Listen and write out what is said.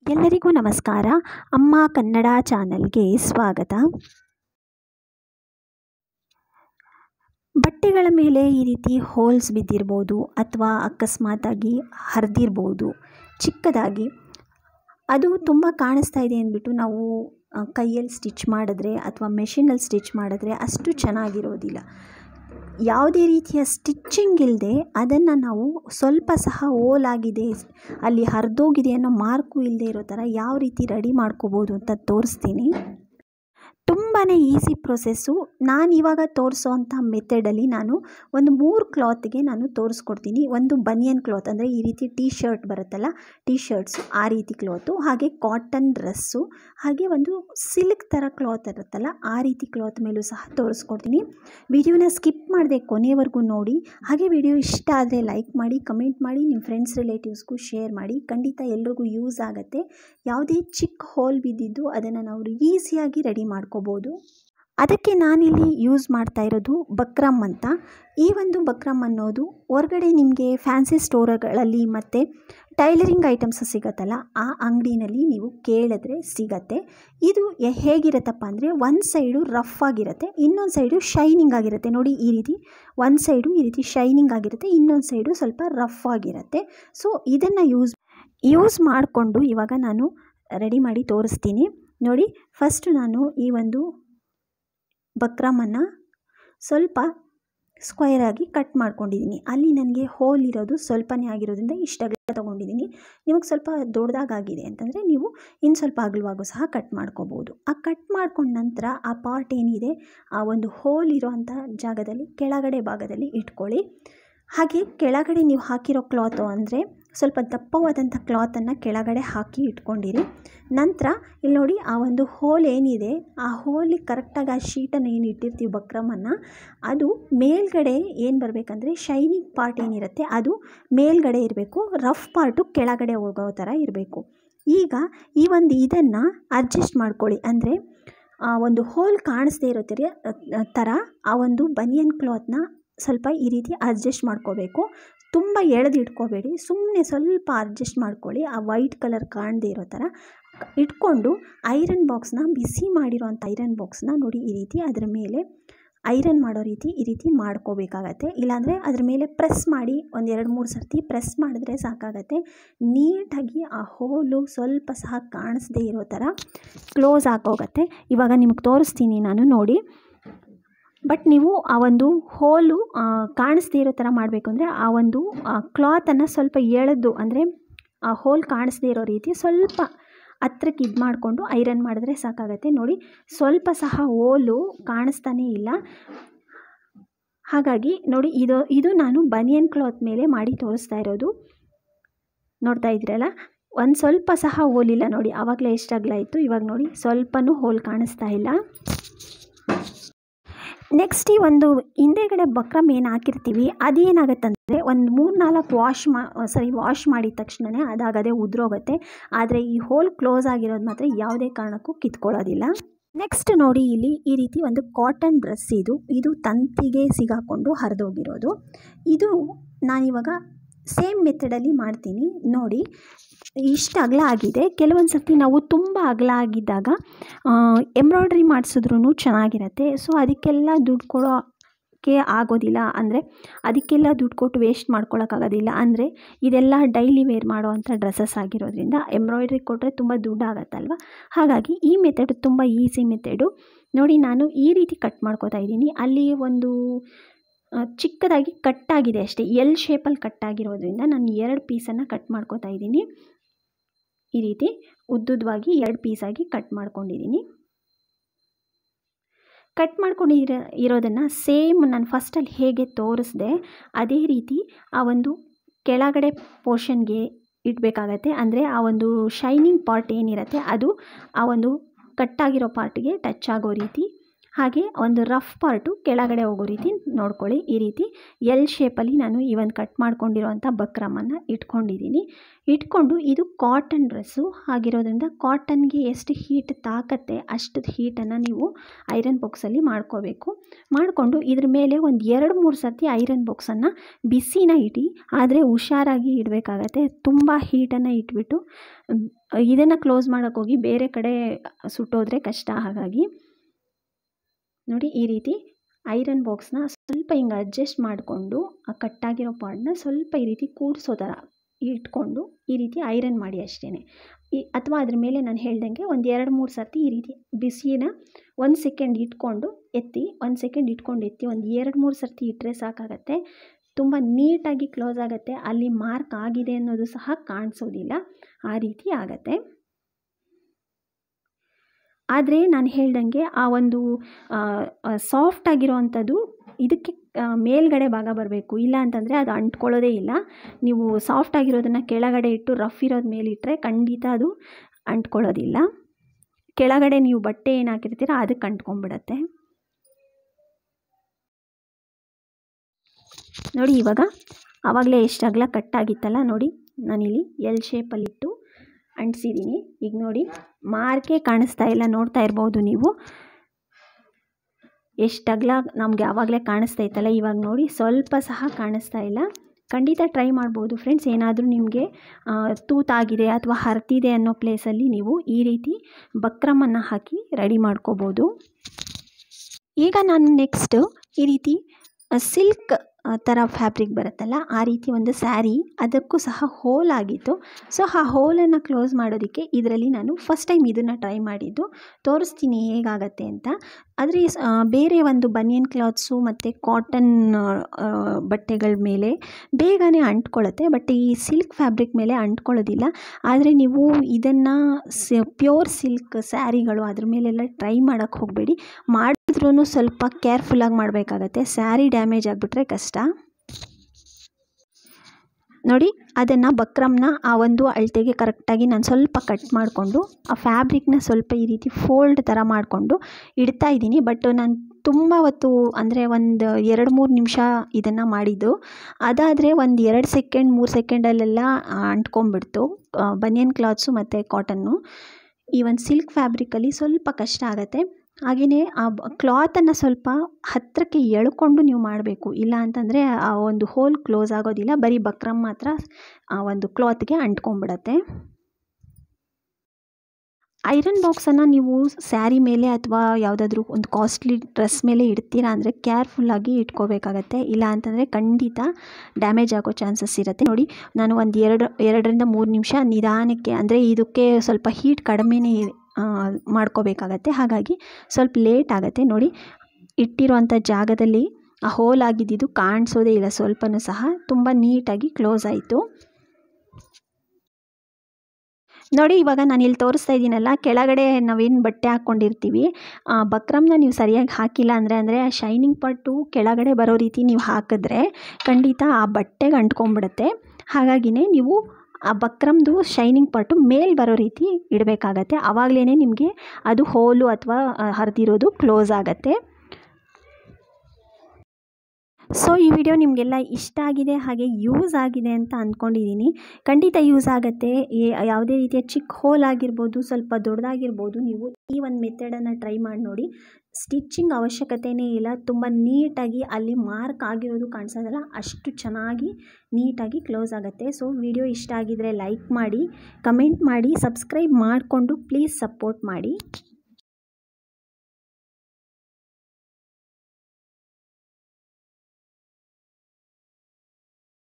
ಎಲ್ಲರಿಗೂ ನಮಸ್ಕಾರ ಅಮ್ಮ ಕನ್ನಡ ಚಾನಲ್ಗೆ ಸ್ವಾಗತ ಬಟ್ಟೆಗಳ ಮೇಲೆ ಈ ರೀತಿ ಹೋಲ್ಸ್ ಬಿದ್ದಿರ್ಬೋದು ಅಥವಾ ಅಕಸ್ಮಾತಾಗಿ ಹರಿದಿರ್ಬೋದು ಚಿಕ್ಕದಾಗಿ ಅದು ತುಂಬ ಕಾಣಿಸ್ತಾ ಇದೆ ಅಂದ್ಬಿಟ್ಟು ನಾವು ಆ, ಕೈಯಲ್ಲಿ ಸ್ಟಿಚ್ ಮಾಡಿದ್ರೆ ಅಥವಾ ಮೆಷಿನಲ್ಲಿ ಸ್ಟಿಚ್ ಮಾಡಿದ್ರೆ ಅಷ್ಟು ಚೆನ್ನಾಗಿರೋದಿಲ್ಲ ಯಾವುದೇ ರೀತಿಯ ಸ್ಟಿಚ್ಚಿಂಗ್ ಇಲ್ಲದೆ ಅದನ್ನು ನಾವು ಸ್ವಲ್ಪ ಸಹ ಓಲಾಗಿದೆ ಅಲ್ಲಿ ಹರಿದೋಗಿದೆ ಅನ್ನೋ ಮಾರ್ಕು ಇಲ್ಲದೆ ಇರೋ ಥರ ಯಾವ ರೀತಿ ರೆಡಿ ಮಾಡ್ಕೋಬೋದು ಅಂತ ತೋರಿಸ್ತೀನಿ ತುಂಬಾ ಈಸಿ ಪ್ರೊಸೆಸ್ಸು ನಾನು ಇವಾಗ ತೋರಿಸೋ ಅಂಥ ಮೆಥಡಲ್ಲಿ ನಾನು ಒಂದು ಮೂರು ಕ್ಲಾತ್ಗೆ ನಾನು ತೋರಿಸ್ಕೊಡ್ತೀನಿ ಒಂದು ಬನಿಯನ್ ಕ್ಲಾತ್ ಅಂದರೆ ಈ ರೀತಿ ಟೀ ಶರ್ಟ್ ಬರುತ್ತಲ್ಲ ಟೀ ಶರ್ಟ್ಸು ಆ ರೀತಿ ಕ್ಲಾತು ಹಾಗೆ ಕಾಟನ್ ಡ್ರೆಸ್ಸು ಹಾಗೆ ಒಂದು ಸಿಲ್ಕ್ ಥರ ಕ್ಲಾತ್ ಇರುತ್ತಲ್ಲ ಆ ರೀತಿ ಕ್ಲಾತ್ ಮೇಲೂ ಸಹ ತೋರಿಸ್ಕೊಡ್ತೀನಿ ವಿಡಿಯೋನ ಸ್ಕಿಪ್ ಮಾಡದೆ ಕೊನೆವರೆಗೂ ನೋಡಿ ಹಾಗೆ ವಿಡಿಯೋ ಇಷ್ಟ ಆದರೆ ಲೈಕ್ ಮಾಡಿ ಕಮೆಂಟ್ ಮಾಡಿ ನಿಮ್ಮ ಫ್ರೆಂಡ್ಸ್ ರಿಲೇಟಿವ್ಸ್ಗೂ ಶೇರ್ ಮಾಡಿ ಖಂಡಿತ ಎಲ್ರಿಗೂ ಯೂಸ್ ಆಗುತ್ತೆ ಯಾವುದೇ ಚಿಕ್ಕ ಹೋಲ್ ಬಿದ್ದಿದ್ದು ಅದನ್ನು ನಾವು ಈಸಿಯಾಗಿ ರೆಡಿ ಮಾಡ್ಕೋಬೋದು ಅದಕ್ಕೆ ನಾನಿಲ್ಲಿ ಯೂಸ್ ಮಾಡ್ತಾ ಇರೋದು ಬಕ್ರಮ್ ಅಂತ ಈ ಒಂದು ಬಕ್ರಮ್ ಅನ್ನೋದು ಹೊರಗಡೆ ನಿಮಗೆ ಫ್ಯಾನ್ಸಿ ಸ್ಟೋರ್ಗಳಲ್ಲಿ ಮತ್ತು ಟೈಲರಿಂಗ್ ಐಟಮ್ಸ್ ಸಿಗತ್ತಲ್ಲ ಆ ಅಂಗಡಿನಲ್ಲಿ ನೀವು ಕೇಳಿದ್ರೆ ಸಿಗತ್ತೆ ಇದು ಎ- ಹೇಗಿರುತ್ತಪ್ಪ ಅಂದರೆ ಒಂದು ಸೈಡು ರಫ್ ಆಗಿರುತ್ತೆ ಇನ್ನೊಂದು ಸೈಡು ಶೈನಿಂಗ್ ಆಗಿರುತ್ತೆ ನೋಡಿ ಈ ರೀತಿ ಒಂದು ಸೈಡು ಈ ರೀತಿ ಶೈನಿಂಗ್ ಆಗಿರುತ್ತೆ ಇನ್ನೊಂದು ಸೈಡು ಸ್ವಲ್ಪ ರಫ್ ಆಗಿರುತ್ತೆ ಸೊ ಇದನ್ನು ಯೂಸ್ ಯೂಸ್ ಮಾಡಿಕೊಂಡು ಇವಾಗ ನಾನು ರೆಡಿ ಮಾಡಿ ತೋರಿಸ್ತೀನಿ ನೋಡಿ ಫಸ್ಟು ನಾನು ಈ ಒಂದು ಬಕ್ರಮನ್ನು ಸ್ವಲ್ಪ ಸ್ಕ್ವೈರ್ ಆಗಿ ಕಟ್ ಮಾಡ್ಕೊಂಡಿದ್ದೀನಿ ಅಲ್ಲಿ ನನಗೆ ಹೋಲ್ ಇರೋದು ಸ್ವಲ್ಪನೇ ಆಗಿರೋದ್ರಿಂದ ಇಷ್ಟಗಳ ತೊಗೊಂಡಿದ್ದೀನಿ ನಿಮಗೆ ಸ್ವಲ್ಪ ದೊಡ್ಡದಾಗಿದೆ ಅಂತಂದರೆ ನೀವು ಇನ್ನು ಸ್ವಲ್ಪ ಅಗಲವಾಗೂ ಸಹ ಕಟ್ ಮಾಡ್ಕೋಬೋದು ಆ ಕಟ್ ಮಾಡ್ಕೊಂಡ ನಂತರ ಆ ಪಾರ್ಟ್ ಏನಿದೆ ಆ ಒಂದು ಹೋಲ್ ಇರೋವಂಥ ಜಾಗದಲ್ಲಿ ಕೆಳಗಡೆ ಭಾಗದಲ್ಲಿ ಇಟ್ಕೊಳ್ಳಿ ಹಾಗೆ ಕೆಳಗಡೆ ನೀವು ಹಾಕಿರೋ ಕ್ಲಾತು ಅಂದರೆ ಸ್ವಲ್ಪ ದಪ್ಪವಾದಂಥ ಕ್ಲಾತನ್ನು ಕೆಳಗಡೆ ಹಾಕಿ ಇಟ್ಕೊಂಡಿರಿ ನಂತರ ಇಲ್ಲಿ ನೋಡಿ ಆ ಒಂದು ಹೋಲ್ ಏನಿದೆ ಆ ಹೋಲಿಗೆ ಕರೆಕ್ಟಾಗಿ ಆ ಶೀಟನ್ನು ಏನು ಇಟ್ಟಿರ್ತೀವಿ ಬಕ್ರಮನ್ನು ಅದು ಮೇಲ್ಗಡೆ ಏನು ಬರಬೇಕಂದ್ರೆ ಶೈನಿಂಗ್ ಪಾರ್ಟ್ ಏನಿರುತ್ತೆ ಅದು ಮೇಲ್ಗಡೆ ಇರಬೇಕು ರಫ್ ಪಾರ್ಟು ಕೆಳಗಡೆ ಹೋಗೋ ಥರ ಇರಬೇಕು ಈಗ ಈ ಒಂದು ಇದನ್ನು ಅಡ್ಜಸ್ಟ್ ಮಾಡ್ಕೊಳ್ಳಿ ಅಂದರೆ ಆ ಒಂದು ಹೋಲ್ ಕಾಣಿಸ್ದೇ ಇರೋ ಥರ ಥರ ಆ ಒಂದು ಬನಿಯನ್ ಕ್ಲಾತ್ನ ಸ್ವಲ್ಪ ಈ ರೀತಿ ಅಡ್ಜಸ್ಟ್ ಮಾಡ್ಕೋಬೇಕು ತುಂಬ ಎಳೆದು ಇಟ್ಕೋಬೇಡಿ ಸುಮ್ಮನೆ ಸ್ವಲ್ಪ ಅಡ್ಜಸ್ಟ್ ಮಾಡ್ಕೊಳ್ಳಿ ಆ ವೈಟ್ ಕಲರ್ ಕಾಣದೇ ಇರೋ ಥರ ಇಟ್ಕೊಂಡು ಐರನ್ ಬಾಕ್ಸ್ನ ಬಿಸಿ ಮಾಡಿರೋಂಥ ಐರನ್ ಬಾಕ್ಸ್ನ ನೋಡಿ ಈ ರೀತಿ ಅದರ ಮೇಲೆ ಐರನ್ ಮಾಡೋ ರೀತಿ ಈ ರೀತಿ ಮಾಡ್ಕೋಬೇಕಾಗತ್ತೆ ಇಲ್ಲಾಂದರೆ ಅದ್ರ ಮೇಲೆ ಪ್ರೆಸ್ ಮಾಡಿ ಒಂದು ಎರಡು ಮೂರು ಸರ್ತಿ ಪ್ರೆಸ್ ಮಾಡಿದ್ರೆ ಸಾಕಾಗತ್ತೆ ನೀಟಾಗಿ ಆ ಹೋಲು ಸ್ವಲ್ಪ ಸಹ ಕಾಣಿಸ್ದೇ ಇರೋ ಥರ ಕ್ಲೋಸ್ ಆಗೋಗತ್ತೆ ಇವಾಗ ನಿಮಗೆ ತೋರಿಸ್ತೀನಿ ನಾನು ನೋಡಿ ಬಟ್ ನೀವು ಆ ಒಂದು ಹೋಲು ಆ, ಕಾಣಿಸ್ದೇ ಇರೋ ಥರ ಮಾಡಬೇಕು ಅಂದರೆ ಆ ಒಂದು ಕ್ಲಾತನ್ನು ಸ್ವಲ್ಪ ಎಳೆದು ಅಂದರೆ ಆ ಹೋಲ್ ಕಾಣಿಸ್ದೇ ಇರೋ ರೀತಿ ಸ್ವಲ್ಪ ಹತ್ರಕ್ಕೆ ಇದು ಮಾಡಿಕೊಂಡು ಐರನ್ ಮಾಡಿದ್ರೆ ಸಾಕಾಗತ್ತೆ ನೋಡಿ ಸ್ವಲ್ಪ ಸಹ ಹೋಲು ಕಾಣಿಸ್ತಾನೇ ಇಲ್ಲ ಹಾಗಾಗಿ ನೋಡಿ ಇದು ಇದು ನಾನು ಬನಿಯನ್ ಕ್ಲಾತ್ ಮೇಲೆ ಮಾಡಿ ತೋರಿಸ್ತಾ ಇರೋದು ನೋಡ್ತಾ ಇದ್ದೀರಲ್ಲ ಒಂದು ಸ್ವಲ್ಪ ಸಹ ಹೋಲಿಲ್ಲ ನೋಡಿ ಆವಾಗಲೇ ಎಷ್ಟು ಅಗಲ ಇತ್ತು ಇವಾಗ ನೋಡಿ ಸ್ವಲ್ಪನೂ ಹೋಲ್ ಕಾಣಿಸ್ತಾ ಇಲ್ಲ ನೆಕ್ಸ್ಟ್ ಈ ಒಂದು ಹಿಂದೆಗಡೆ ಬಕ್ರಮ್ ಏನು ಹಾಕಿರ್ತೀವಿ ಅದೇನಾಗತ್ತಂದರೆ ಒಂದು ಮೂರು ನಾಲ್ಕು ವಾಶ್ ಮಾ ಸಾರಿ ವಾಶ್ ಮಾಡಿದ ತಕ್ಷಣವೇ ಅದಾಗದೆ ಉದುರೋಗುತ್ತೆ ಆದರೆ ಈ ಹೋಲ್ ಕ್ಲೋಸ್ ಆಗಿರೋದು ಮಾತ್ರ ಯಾವುದೇ ಕಾರಣಕ್ಕೂ ಕಿತ್ಕೊಳ್ಳೋದಿಲ್ಲ ನೆಕ್ಸ್ಟ್ ನೋಡಿ ಇಲ್ಲಿ ಈ ರೀತಿ ಒಂದು ಕಾಟನ್ ಡ್ರೆಸ್ ಇದು ಇದು ತಂತಿಗೆ ಸಿಗಾಕೊಂಡು ಹರಿದೋಗಿರೋದು ಇದು ನಾನಿವಾಗ ಸೇಮ್ ಮೆಥಡಲ್ಲಿ ಮಾಡ್ತೀನಿ ನೋಡಿ ಇಷ್ಟು ಅಗಲ ಆಗಿದೆ ಕೆಲವೊಂದು ಸರ್ತಿ ನಾವು ತುಂಬ ಅಗಲ ಆಗಿದ್ದಾಗ ಎಂಬ್ರಾಯ್ಡ್ರಿ ಮಾಡಿಸಿದ್ರೂ ಚೆನ್ನಾಗಿರುತ್ತೆ ಸೊ ಅದಕ್ಕೆಲ್ಲ ದುಡ್ಡು ಕೊಡೋಕ್ಕೆ ಆಗೋದಿಲ್ಲ ಅಂದರೆ ಅದಕ್ಕೆಲ್ಲ ದುಡ್ಡು ಕೊಟ್ಟು ವೇಸ್ಟ್ ಮಾಡ್ಕೊಳಕ್ಕಾಗೋದಿಲ್ಲ ಅಂದರೆ ಇದೆಲ್ಲ ಡೈಲಿ ವೇರ್ ಮಾಡೋವಂಥ ಡ್ರೆಸ್ಸಸ್ ಆಗಿರೋದ್ರಿಂದ ಎಂಬ್ರಾಯ್ಡ್ರಿ ಕೊಟ್ಟರೆ ತುಂಬ ದುಡ್ಡು ಆಗುತ್ತಲ್ವ ಹಾಗಾಗಿ ಈ ಮೆಥಡ್ ತುಂಬ ಈಸಿ ಮೆಥಡು ನೋಡಿ ನಾನು ಈ ರೀತಿ ಕಟ್ ಮಾಡ್ಕೋತಾ ಇದ್ದೀನಿ ಅಲ್ಲಿ ಒಂದು ಆ, ಚಿಕ್ಕದಾಗಿ ಕಟ್ಟಾಗಿದೆ ಅಷ್ಟೇ ಎಲ್ ಶೇಪಲ್ಲಿ ಕಟ್ಟಾಗಿರೋದ್ರಿಂದ ನಾನು ಎರಡು ಪೀಸನ್ನು ಕಟ್ ಮಾಡ್ಕೋತಾ ಇದ್ದೀನಿ ಈ ರೀತಿ ಉದ್ದುದ್ದವಾಗಿ ಎರಡು ಪೀಸಾಗಿ ಕಟ್ ಮಾಡ್ಕೊಂಡಿದ್ದೀನಿ ಕಟ್ ಮಾಡ್ಕೊಂಡಿರೋ ಇರೋದನ್ನು ಸೇಮ್ ನಾನು ಫಸ್ಟಲ್ಲಿ ಹೇಗೆ ತೋರಿಸ್ದೆ ಅದೇ ರೀತಿ ಆ ಒಂದು ಕೆಳಗಡೆ ಪೋರ್ಷನ್ಗೆ ಇಡಬೇಕಾಗತ್ತೆ ಅಂದರೆ ಆ ಒಂದು ಶೈನಿಂಗ್ ಪಾರ್ಟ್ ಏನಿರುತ್ತೆ ಅದು ಆ ಒಂದು ಕಟ್ಟಾಗಿರೋ ಪಾರ್ಟ್ಗೆ ಟಚ್ ಆಗೋ ರೀತಿ ಹಾಗೆ ಒಂದು ರಫ್ ಪಾರ್ಟು ಕೆಳಗಡೆ ಹೋಗೋ ರೀತಿ ನೋಡ್ಕೊಳ್ಳಿ ಈ ರೀತಿ ಎಲ್ ಶೇಪಲ್ಲಿ ನಾನು ಈ ಒಂದು ಕಟ್ ಮಾಡ್ಕೊಂಡಿರೋವಂಥ ಬಕ್ರಮನ್ನು ಇಟ್ಕೊಂಡಿದ್ದೀನಿ ಇಟ್ಕೊಂಡು ಇದು ಕಾಟನ್ ಡ್ರೆಸ್ಸು ಆಗಿರೋದ್ರಿಂದ ಕಾಟನ್ಗೆ ಎಷ್ಟು ಹೀಟ್ ತಾಕತ್ತೆ ಅಷ್ಟು ಹೀಟನ್ನು ನೀವು ಐರನ್ ಬಾಕ್ಸಲ್ಲಿ ಮಾಡ್ಕೋಬೇಕು ಮಾಡಿಕೊಂಡು ಇದ್ರ ಮೇಲೆ ಒಂದು ಎರಡು ಮೂರು ಸರ್ತಿ ಐರನ್ ಬಾಕ್ಸನ್ನು ಬಿಸಿನ ಇಡಿ ಆದರೆ ಹುಷಾರಾಗಿ ಇಡಬೇಕಾಗತ್ತೆ ತುಂಬ ಹೀಟನ್ನು ಇಟ್ಬಿಟ್ಟು ಇದನ್ನು ಕ್ಲೋಸ್ ಮಾಡೋಕ್ಕೋಗಿ ಬೇರೆ ಕಡೆ ಸುಟ್ಟೋದ್ರೆ ಕಷ್ಟ ಹಾಗಾಗಿ ನೋಡಿ ಈ ರೀತಿ ಐರನ್ ಬಾಕ್ಸ್ನ ಸ್ವಲ್ಪ ಹಿಂಗೆ ಅಡ್ಜಸ್ಟ್ ಮಾಡಿಕೊಂಡು ಆ ಕಟ್ಟಾಗಿರೋ ಪಾರ್ಟ್ನ ಸ್ವಲ್ಪ ಈ ರೀತಿ ಕೂಡಿಸೋ ಥರ ಇಟ್ಕೊಂಡು ಈ ರೀತಿ ಐರನ್ ಮಾಡಿ ಅಷ್ಟೇ ಈ ಅಥವಾ ಅದ್ರ ಮೇಲೆ ನಾನು ಹೇಳ್ದಂಗೆ ಒಂದು ಎರಡು ಮೂರು ಸರ್ತಿ ಈ ರೀತಿ ಬಿಸಿನ ಒಂದು ಸೆಕೆಂಡ್ ಇಟ್ಕೊಂಡು ಎತ್ತಿ ಒಂದು ಸೆಕೆಂಡ್ ಇಟ್ಕೊಂಡು ಎತ್ತಿ ಒಂದು ಎರಡು ಮೂರು ಸರ್ತಿ ಇಟ್ಟರೆ ಸಾಕಾಗತ್ತೆ ತುಂಬ ನೀಟಾಗಿ ಕ್ಲೋಸ್ ಆಗುತ್ತೆ ಅಲ್ಲಿ ಮಾರ್ಕ್ ಆಗಿದೆ ಅನ್ನೋದು ಸಹ ಕಾಣಿಸೋದಿಲ್ಲ ಆ ರೀತಿ ಆಗತ್ತೆ ಆದರೆ ನಾನು ಹೇಳ್ದಂಗೆ ಆ ಒಂದು ಸಾಫ್ಟ್ ಆಗಿರೋವಂಥದ್ದು ಇದಕ್ಕೆ ಮೇಲ್ಗಡೆ ಭಾಗ ಬರಬೇಕು ಇಲ್ಲ ಅಂತಂದರೆ ಅದು ಅಂಟ್ಕೊಳ್ಳೋದೇ ಇಲ್ಲ ನೀವು ಸಾಫ್ಟ್ ಆಗಿರೋದನ್ನು ಕೆಳಗಡೆ ಇಟ್ಟು ರಫ್ ಇರೋದ ಮೇಲೆ ಇಟ್ಟರೆ ಖಂಡಿತ ಅದು ಅಂಟ್ಕೊಳ್ಳೋದಿಲ್ಲ ಕೆಳಗಡೆ ನೀವು ಬಟ್ಟೆ ಏನು ಹಾಕಿರ್ತೀರ ಅದಕ್ಕೆ ಅಂಟ್ಕೊಂಡ್ಬಿಡತ್ತೆ ನೋಡಿ ಇವಾಗ ಆವಾಗಲೇ ಎಷ್ಟು ಅಗಲ ಕಟ್ಟಾಗಿತ್ತಲ್ಲ ನೋಡಿ ನಾನಿಲ್ಲಿ ಎಲ್ ಶೇಪಲ್ಲಿಟ್ಟು ಅಂಟಿಸಿದ್ದೀನಿ ಈಗ ನೋಡಿ ಮಾರ್ಕೆ ಕಾಣಿಸ್ತಾ ಇಲ್ಲ ನೋಡ್ತಾ ಇರ್ಬೋದು ನೀವು ಎಷ್ಟು ಅಗಲ ನಮಗೆ ಆವಾಗಲೇ ಕಾಣಿಸ್ತಾ ಇತ್ತಲ್ಲ ಇವಾಗ ನೋಡಿ ಸ್ವಲ್ಪ ಸಹ ಕಾಣಿಸ್ತಾ ಇಲ್ಲ ಖಂಡಿತ ಟ್ರೈ ಮಾಡ್ಬೋದು ಫ್ರೆಂಡ್ಸ್ ಏನಾದರೂ ನಿಮಗೆ ತೂತಾಗಿದೆ ಅಥವಾ ಹರಿತಿದೆ ಅನ್ನೋ ಪ್ಲೇಸಲ್ಲಿ ನೀವು ಈ ರೀತಿ ಬಕ್ರಮನ್ನು ಹಾಕಿ ರೆಡಿ ಮಾಡ್ಕೋಬೋದು ಈಗ ನಾನು ನೆಕ್ಸ್ಟು ಈ ರೀತಿ ಸಿಲ್ಕ್ ಥರ ಫ್ಯಾಬ್ರಿಕ್ ಬರುತ್ತಲ್ಲ ಆ ರೀತಿ ಒಂದು ಸ್ಯಾರಿ ಅದಕ್ಕೂ ಸಹ ಹೋಲ್ ಆಗಿತ್ತು ಸೊ ಆ ಹೋಲನ್ನು ಕ್ಲೋಸ್ ಮಾಡೋದಕ್ಕೆ ಇದರಲ್ಲಿ ನಾನು ಫಸ್ಟ್ ಟೈಮ್ ಇದನ್ನು ಟ್ರೈ ಮಾಡಿದ್ದು ತೋರಿಸ್ತೀನಿ ಹೇಗಾಗತ್ತೆ ಅಂತ ಆದರೆ ಬೇರೆ ಒಂದು ಬನಿಯನ್ ಕ್ಲಾತ್ಸು ಮತ್ತು ಕಾಟನ್ ಬಟ್ಟೆಗಳ ಮೇಲೆ ಬೇಗನೆ ಅಂಟ್ಕೊಳ್ಳುತ್ತೆ ಬಟ್ ಈ ಸಿಲ್ಕ್ ಫ್ಯಾಬ್ರಿಕ್ ಮೇಲೆ ಅಂಟ್ಕೊಳ್ಳೋದಿಲ್ಲ ಆದರೆ ನೀವು ಇದನ್ನು ಸ ಪ್ಯೂರ್ ಸಿಲ್ಕ್ ಸ್ಯಾರಿಗಳು ಅದ್ರ ಮೇಲೆಲ್ಲ ಟ್ರೈ ಮಾಡೋಕ್ಕೆ ಹೋಗಬೇಡಿ ಮಾಡಿದ್ರೂ ಸ್ವಲ್ಪ ಕೇರ್ಫುಲ್ಲಾಗಿ ಮಾಡಬೇಕಾಗತ್ತೆ ಸ್ಯಾರಿ ಡ್ಯಾಮೇಜ್ ಆಗಿಬಿಟ್ರೆ ಕಷ್ಟ ನೋಡಿ ಅದನ್ನು ಬಕ್ರಮ್ನ ಆ ಒಂದು ಅಳತೆಗೆ ಕರೆಕ್ಟಾಗಿ ನಾನು ಸ್ವಲ್ಪ ಕಟ್ ಮಾಡಿಕೊಂಡು ಆ ಫ್ಯಾಬ್ರಿಕ್ನ ಸ್ವಲ್ಪ ಈ ರೀತಿ ಫೋಲ್ಡ್ ಥರ ಮಾಡಿಕೊಂಡು ಇಡ್ತಾ ಇದ್ದೀನಿ ಬಟ್ ನಾನು ತುಂಬ ಹೊತ್ತು ಅಂದರೆ ಒಂದು ಎರಡು ಮೂರು ನಿಮಿಷ ಇದನ್ನು ಮಾಡಿದ್ದು ಅದಾದರೆ ಒಂದು ಎರಡು ಸೆಕೆಂಡ್ ಮೂರು ಸೆಕೆಂಡಲ್ಲೆಲ್ಲ ಅಂಟ್ಕೊಂಡ್ಬಿಡ್ತು ಬನಿಯನ್ ಕ್ಲಾತ್ಸು ಮತ್ತು ಕಾಟನ್ನು ಈ ಒಂದು ಸಿಲ್ಕ್ ಫ್ಯಾಬ್ರಿಕಲ್ಲಿ ಸ್ವಲ್ಪ ಕಷ್ಟ ಆಗುತ್ತೆ ಹಾಗೆಯೇ ಆ ಕ್ಲಾತನ್ನು ಸ್ವಲ್ಪ ಹತ್ತಿರಕ್ಕೆ ಎಳ್ಕೊಂಡು ನೀವು ಮಾಡಬೇಕು ಇಲ್ಲ ಅಂತಂದರೆ ಆ ಒಂದು ಹೋಲ್ ಕ್ಲೋಸ್ ಆಗೋದಿಲ್ಲ ಬರೀ ಬಕ್ರಮ್ ಮಾತ್ರ ಆ ಒಂದು ಕ್ಲಾತ್ಗೆ ಅಂಟ್ಕೊಂಡ್ಬಿಡತ್ತೆ ಐರನ್ ಬಾಕ್ಸನ್ನು ನೀವು ಸ್ಯಾರಿ ಮೇಲೆ ಅಥವಾ ಯಾವುದಾದ್ರೂ ಒಂದು ಕಾಸ್ಟ್ಲಿ ಡ್ರೆಸ್ ಮೇಲೆ ಇಡ್ತೀರಾ ಅಂದರೆ ಕೇರ್ಫುಲ್ಲಾಗಿ ಇಟ್ಕೋಬೇಕಾಗತ್ತೆ ಇಲ್ಲ ಅಂತಂದರೆ ಖಂಡಿತ ಡ್ಯಾಮೇಜ್ ಆಗೋ ಚಾನ್ಸಸ್ ಇರುತ್ತೆ ನೋಡಿ ನಾನು ಒಂದು ಎರಡು ಎರಡರಿಂದ ಮೂರು ನಿಮಿಷ ನಿಧಾನಕ್ಕೆ ಅಂದರೆ ಇದಕ್ಕೆ ಸ್ವಲ್ಪ ಹೀಟ್ ಕಡಿಮೆನೇ ಮಾಡ್ಕೋಬೇಕಾಗತ್ತೆ ಹಾಗಾಗಿ ಸ್ವಲ್ಪ ಲೇಟ್ ಆಗುತ್ತೆ ನೋಡಿ ಇಟ್ಟಿರೋವಂಥ ಜಾಗದಲ್ಲಿ ಆ ಹೋಲ್ ಆಗಿದ್ದಿದ್ದು ಕಾಣಿಸೋದೇ ಇಲ್ಲ ಸ್ವಲ್ಪನೂ ಸಹ ತುಂಬ ನೀಟಾಗಿ ಕ್ಲೋಸ್ ಆಯಿತು ನೋಡಿ ಇವಾಗ ನಾನು ಇಲ್ಲಿ ತೋರಿಸ್ತಾ ಇದ್ದೀನಲ್ಲ ಕೆಳಗಡೆ ನಾವೇನು ಬಟ್ಟೆ ಹಾಕ್ಕೊಂಡಿರ್ತೀವಿ ಬಕ್ರಮ್ನ ನೀವು ಸರಿಯಾಗಿ ಹಾಕಿಲ್ಲ ಅಂದರೆ ಅಂದರೆ ಆ ಶೈನಿಂಗ್ ಪಟ್ಟು ಕೆಳಗಡೆ ಬರೋ ರೀತಿ ನೀವು ಹಾಕಿದ್ರೆ ಖಂಡಿತ ಆ ಬಟ್ಟೆಗೆ ಅಂಟ್ಕೊಂಡ್ಬಿಡುತ್ತೆ ಹಾಗಾಗಿನೇ ನೀವು ಆ ಬಕ್ರಮ್ದು ಶೈನಿಂಗ್ ಪಾರ್ಟು ಮೇಲೆ ಬರೋ ರೀತಿ ಇಡಬೇಕಾಗತ್ತೆ ಆವಾಗಲೇ ನಿಮಗೆ ಅದು ಹೋಲು ಅಥವಾ ಹರಿದಿರೋದು ಕ್ಲೋಸ್ ಆಗುತ್ತೆ ಸೊ ಈ ವಿಡಿಯೋ ನಿಮಗೆಲ್ಲ ಇಷ್ಟ ಆಗಿದೆ ಹಾಗೆ ಯೂಸ್ ಆಗಿದೆ ಅಂತ ಅಂದ್ಕೊಂಡಿದ್ದೀನಿ ಖಂಡಿತ ಯೂಸ್ ಆಗುತ್ತೆ ಯಾವುದೇ ರೀತಿಯ ಚಿಕ್ಕ ಹೋಲ್ ಆಗಿರ್ಬೋದು ಸ್ವಲ್ಪ ದೊಡ್ಡದಾಗಿರ್ಬೋದು ನೀವು ಈ ಒಂದು ಮೆಥಡನ್ನು ಟ್ರೈ ಮಾಡಿ ನೋಡಿ ಸ್ಟಿಚ್ಚಿಂಗ್ ಅವಶ್ಯಕತೆಯೇ ಇಲ್ಲ ತುಂಬ ನೀಟಾಗಿ ಅಲ್ಲಿ ಮಾರ್ಕ್ ಆಗಿರೋದು ಕಾಣಿಸೋದಲ್ಲ ಅಷ್ಟು ಚೆನ್ನಾಗಿ ನೀಟಾಗಿ ಕ್ಲೋಸ್ ಆಗುತ್ತೆ ಸೊ ವಿಡಿಯೋ ಇಷ್ಟ ಆಗಿದರೆ ಲೈಕ್ ಮಾಡಿ ಕಮೆಂಟ್ ಮಾಡಿ ಸಬ್ಸ್ಕ್ರೈಬ್ ಮಾಡಿಕೊಂಡು ಪ್ಲೀಸ್ ಸಪೋರ್ಟ್ ಮಾಡಿ